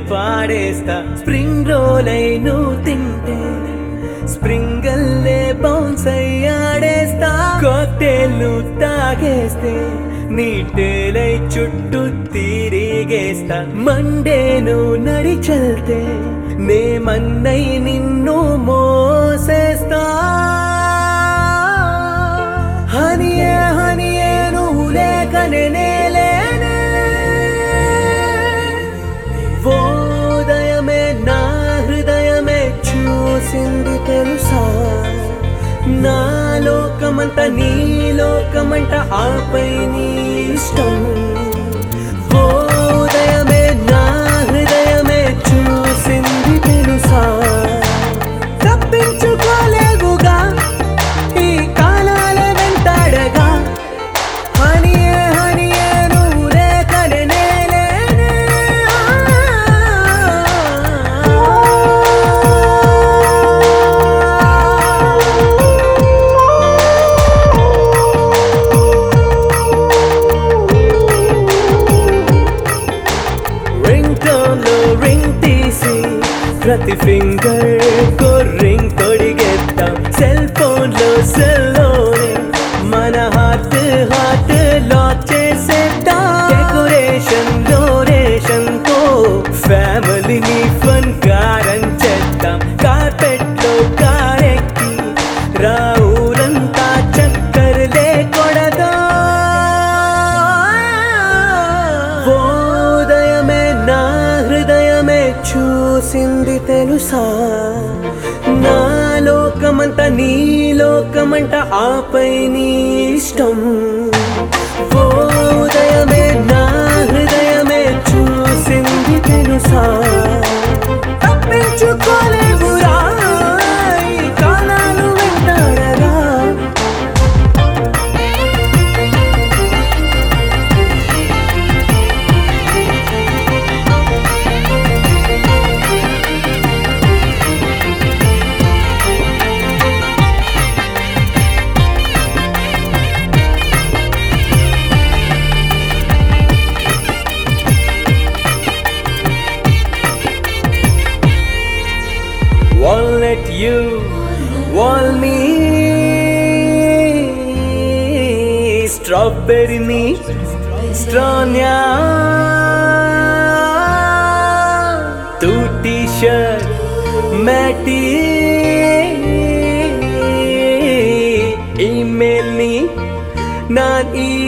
పాడేస్తా spring roll అయి నువ్వు తింటే స్ప్రింగల్లే బౌన్స్ అయ్యాడేస్తా కాక్టైల్ తాగేస్తే నీ టేలై చుట్టూ తిరిగేస్తా మండేను నడి చల్తే నే మన్నై నిన్ను మోసేస్తా హనియే హనియే నువ్వు లేకనే నేలేనే ఓదయమే నా హృదయమే చూసింది తెలుసా నా లోకమంత నీ లోకమంట ఆపై నీ ఇష్టం ఓదయమే నా హృదయమే చూసింది తెలుసా తప్పించుకోలేవుగా ఈ కాలాల వెంటాడగా హనియే హనియే నువ్వు లేకనే నేలేనే. రింగ్ టోన్ లో రింగ్ తీసి ప్రతి ఫింగర్ కో రింగ్ తొడిగేద్దాం సెల్ ఫోన్ లో సెల్ లోనే మన హార్ట్ హార్ట్ లాక్ చేసేద్దాం డెకరేషన్ డోరేషన్ తో ఫ్యామిలీని ఫన్ కారం చేద్దాం కార్పెట్ లో కారెక్కి రావురంతా చక్కర్లే కొడదా ఓదయమే నా హృదయమే చూసింది తెలుసా నా లోకమంత నీ లోకమంట ఆపై నీ ఇష్టం ఓదయమే నా హృదయమే చూసింది తెలుసా తప్పించుకోలేవురా ఈ కాలాలు వెంటాడగా won't let you wall me strawberry me stronya tu t-shirt matty email ni non